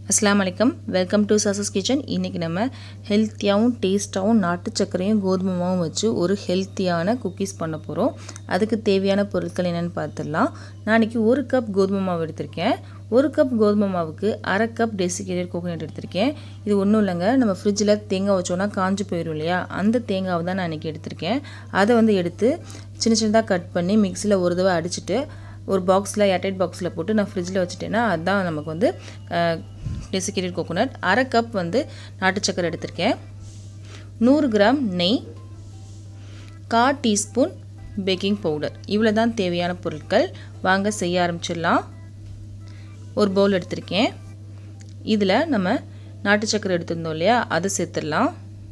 அஸ்லாம் வலைக்கம் welcome to சசஸ் kitchen இன்றைக்கி நம்ம ஹெல்த்தியாகவும் டேஸ்ட்டாகவும் நாட்டு சர்க்கரையும் கோதுமை மாவும் வச்சு ஒரு ஹெல்த்தியான குக்கீஸ் பண்ண போகிறோம் அதுக்கு தேவையான பொருட்கள் என்னென்னு பார்த்துடலாம் நான் இன்றைக்கி ஒரு கப் கோதுமை மாவு எடுத்திருக்கேன் ஒரு கப் கோதுமை மாவுக்கு அரை கப் டெசிகேட்டட் கோகோனட் எடுத்திருக்கேன் இது ஒன்றும் இல்லைங்க நம்ம ஃப்ரிட்ஜில் தேங்காய் வச்சோன்னா காஞ்சு போயிடும் இல்லையா அந்த தேங்காவை தான் நான் இன்றைக்கி எடுத்திருக்கேன் அதை வந்து எடுத்து சின்ன சின்னதாக கட் பண்ணி மிக்சியில் ஒரு தடவை அடிச்சுட்டு ஒரு பாக்ஸில் ஏர்டைட் பாக்ஸில் போட்டு நான் ஃப்ரிட்ஜில் வச்சுட்டேன்னா அதுதான் நமக்கு வந்து டெசிகேட்டட் கோகோனட் அரை கப் வந்து நாட்டு சக்கரை எடுத்திருக்கேன் நூறு கிராம் நெய் கா டீஸ்பூன் பேக்கிங் பவுடர் இவ்வளோ தான் தேவையான பொருட்கள் வாங்க செய்ய ஆரம்பிச்சிடலாம் ஒரு பவுல் எடுத்திருக்கேன் இதில் நம்ம நாட்டு சக்கரை எடுத்திருந்தோம் இல்லையா அதை சேர்த்துடலாம்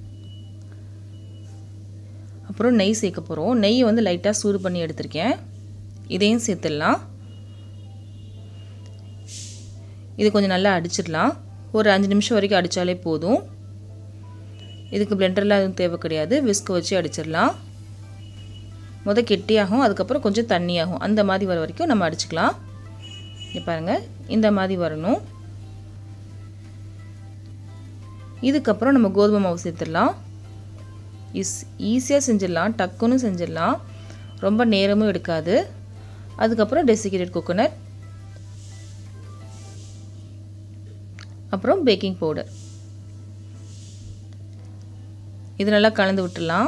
அப்புறம் நெய் சேர்க்க போகிறோம் நெய்யை வந்து லைட்டாக சூடு பண்ணி எடுத்திருக்கேன் இதையும் சேர்த்துடலாம் இது கொஞ்சம் நல்லா அடிச்சிடலாம் ஒரு அஞ்சு நிமிஷம் வரைக்கும் அடித்தாலே போதும் இதுக்கு பிளெண்டர்லாம் எதுவும் தேவை கிடையாது விஸ்க் வச்சு அடிச்சிடலாம் முத கெட்டியாகும் அதுக்கப்புறம் கொஞ்சம் தண்ணியாகும் அந்த மாதிரி வர வரைக்கும் நம்ம அடிச்சுக்கலாம் இங்கே பாருங்கள் இந்த மாதிரி வரணும் இதுக்கப்புறம் நம்ம கோதுமை மாவு சேர்த்துடலாம் இஸ் ஈஸியாக செஞ்சிடலாம் டக்குன்னு செஞ்சிடலாம் ரொம்ப நேரமும் எடுக்காது அதுக்கப்புறம் டெசிகேட்டட் கோகோனட் அப்புறம் பேக்கிங் பவுடர் இது நல்லா கலந்து விட்டுடலாம்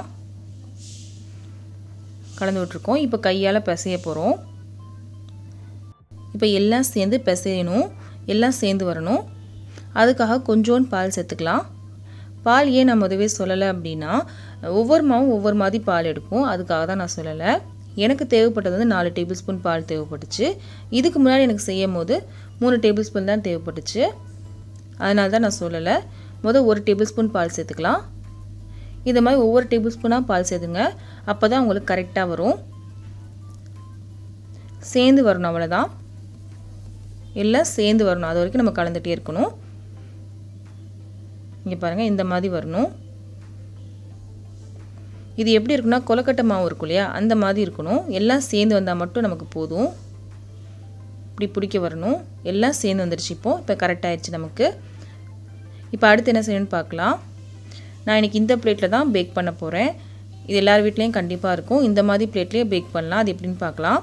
கலந்து விட்டுருக்கோம் இப்போ கையால் பிசைய போகிறோம் இப்போ எல்லாம் சேர்ந்து பிசையணும் எல்லாம் சேர்ந்து வரணும் அதுக்காக கொஞ்சோண்டு பால் சேர்த்துக்கலாம் பால் ஏன் நான் முதவே சொல்லலை அப்படின்னா ஒவ்வொரு மாவும் ஒவ்வொரு மாதிரி பால் எடுக்கும் அதுக்காக தான் நான் சொல்லலை எனக்கு தேவைப்பட்டது வந்து நாலு டேபிள் ஸ்பூன் பால் தேவைப்பட்டுச்சு இதுக்கு முன்னாடி எனக்கு செய்யும் போது மூணு டேபிள் ஸ்பூன் தான் தேவைப்பட்டுச்சு அதனால தான் நான் சொல்லலை முதல் ஒரு டேபிள் ஸ்பூன் பால் சேர்த்துக்கலாம் இது மாதிரி ஒவ்வொரு டேபிள் ஸ்பூனாக பால் சேர்த்துங்க அப்போ தான் உங்களுக்கு கரெக்டாக வரும் சேர்ந்து வரணும் அவ்வளோதான் எல்லாம் சேர்ந்து வரணும் அது வரைக்கும் நம்ம கலந்துகிட்டே இருக்கணும் இங்கே பாருங்கள் இந்த மாதிரி வரணும் இது எப்படி இருக்குன்னா கொலக்கட்டை மாவு இருக்கும் இல்லையா அந்த மாதிரி இருக்கணும் எல்லாம் சேர்ந்து வந்தால் மட்டும் நமக்கு போதும் இப்படி பிடிக்க வரணும் எல்லாம் சேர்ந்து வந்துடுச்சு இப்போது இப்போ கரெக்டாகிடுச்சு நமக்கு இப்போ அடுத்து என்ன செய்யணும்னு பார்க்கலாம் நான் இன்றைக்கி இந்த பிளேட்டில் தான் பேக் பண்ண போகிறேன் இது எல்லார் வீட்லேயும் கண்டிப்பாக இருக்கும் இந்த மாதிரி பிளேட்லேயே பேக் பண்ணலாம் அது எப்படின்னு பார்க்கலாம்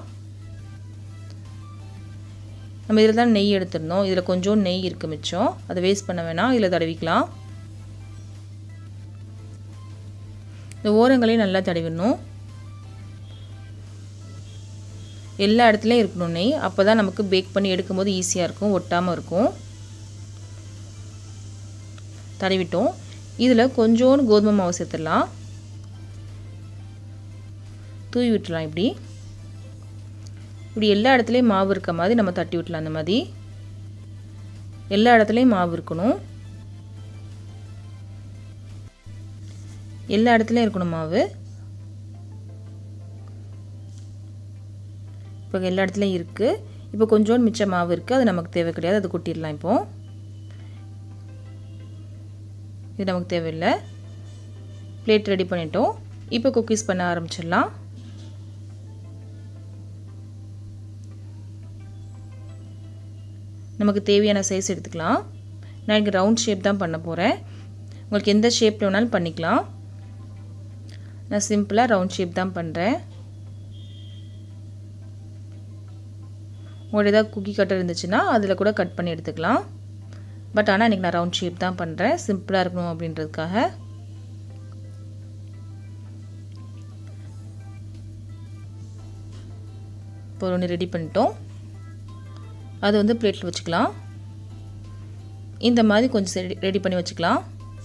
நம்ம இதில் தான் நெய் எடுத்துருந்தோம் இதில் கொஞ்சம் நெய் இருக்குது மிச்சம் அதை வேஸ்ட் பண்ண வேணாம் இதில் தடவிக்கலாம் இந்த ஓரங்களையும் நல்லா தடவிடணும் எல்லா இடத்துலையும் இருக்கணும் நெய் அப்போ தான் நமக்கு பேக் பண்ணி எடுக்கும்போது ஈஸியாக இருக்கும் ஒட்டாமல் இருக்கும் தடவிட்டோம் இதில் கொஞ்சோண்டு கோதுமை மாவு சேர்த்துடலாம் தூவி விட்டுலாம் இப்படி இப்படி எல்லா இடத்துலையும் மாவு இருக்க மாதிரி நம்ம தட்டி விட்டலாம் அந்த மாதிரி எல்லா இடத்துலையும் மாவு இருக்கணும் எல்லா இடத்துலையும் இருக்கணும் மாவு இப்போ எல்லா இடத்துலையும் இருக்குது இப்போ கொஞ்சோண்டு மிச்ச மாவு இருக்குது அது நமக்கு தேவை கிடையாது அது கொட்டிடலாம் இப்போது இது நமக்கு தேவையில்லை பிளேட் ரெடி பண்ணிட்டோம் இப்போ குக்கீஸ் பண்ண ஆரம்பிச்சிடலாம் நமக்கு தேவையான சைஸ் எடுத்துக்கலாம் நான் இங்கே ரவுண்ட் ஷேப் தான் பண்ண போகிறேன் உங்களுக்கு எந்த ஷேப்பில் வேணாலும் பண்ணிக்கலாம் நான் சிம்பிளாக ரவுண்ட் ஷேப் தான் பண்ணுறேன் உங்களோட ஏதாவது குக்கி கட்டர் இருந்துச்சுன்னா அதில் கூட கட் பண்ணி எடுத்துக்கலாம் பட் ஆனால் இன்றைக்கி நான் ரவுண்ட் ஷேப் தான் பண்ணுறேன் சிம்பிளாக இருக்கணும் அப்படின்றதுக்காக இப்போ ஒன்று ரெடி பண்ணிட்டோம் அது வந்து பிளேட்டில் வச்சுக்கலாம் இந்த மாதிரி கொஞ்சம் ரெடி பண்ணி வச்சுக்கலாம்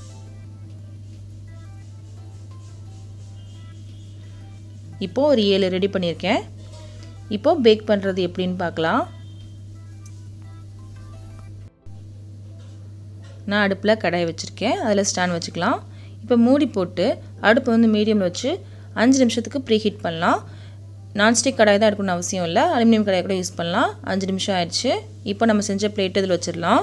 இப்போது ஒரு ஏழு ரெடி பண்ணியிருக்கேன் இப்போது பேக் பண்ணுறது எப்படின்னு பார்க்கலாம் நான் அடுப்பில் கடாயை வச்சுருக்கேன் அதில் ஸ்டாண்ட் வச்சுக்கலாம் இப்போ மூடி போட்டு அடுப்பு வந்து மீடியமில் வச்சு அஞ்சு நிமிஷத்துக்கு ப்ரீ ஹீட் பண்ணலாம் நான்ஸ்டிக் கடாய் தான் எடுக்கணும்னு அவசியம் இல்லை அலுமினியம் கடாய் கூட யூஸ் பண்ணலாம் அஞ்சு நிமிஷம் ஆயிடுச்சு இப்போ நம்ம செஞ்ச பிளேட் இதில் வச்சிடலாம்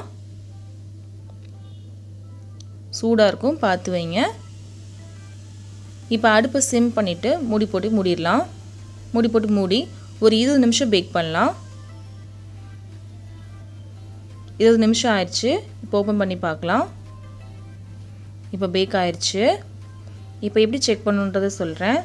சூடாக இருக்கும் பார்த்து வைங்க இப்போ அடுப்பை சிம் பண்ணிவிட்டு மூடி போட்டு மூடிடலாம் மூடி போட்டு மூடி ஒரு இருபது நிமிஷம் பேக் பண்ணலாம் இருபது நிமிஷம் ஆயிடுச்சு இப்போ ஓப்பன் பண்ணி பார்க்கலாம் இப்போ பேக் ஆயிடுச்சு இப்போ எப்படி செக் பண்ணுன்றதை சொல்கிறேன்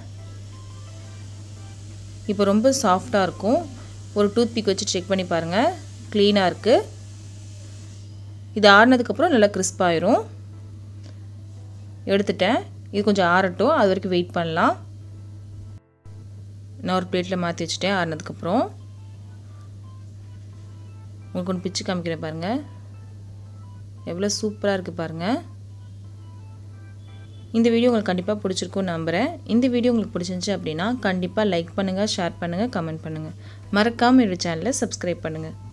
இப்போ ரொம்ப சாஃப்டாக இருக்கும் ஒரு டூத் பிக் வச்சு செக் பண்ணி பாருங்கள் க்ளீனாக இருக்குது இது ஆறுனதுக்கப்புறம் நல்லா கிறிஸ்பாயிரும் எடுத்துட்டேன் இது கொஞ்சம் ஆறட்டும் அது வரைக்கும் வெயிட் பண்ணலாம் நான் ஒரு பிளேட்டில் மாற்றி வச்சுட்டேன் ஆறுனதுக்கப்புறம் உங்களுக்கு ஒன்று பிச்சு காமிக்கிறேன் பாருங்கள் எவ்வளோ சூப்பராக இருக்குது பாருங்கள் இந்த வீடியோ உங்களுக்கு கண்டிப்பாக பிடிச்சிருக்கும்னு நம்புகிறேன் இந்த வீடியோ உங்களுக்கு பிடிச்சிருந்துச்சி அப்படின்னா கண்டிப்பாக லைக் பண்ணுங்கள் ஷேர் பண்ணுங்கள் கமெண்ட் பண்ணுங்கள் மறக்காமல் என்னோடய சேனலை சப்ஸ்கிரைப் பண்ணுங்கள்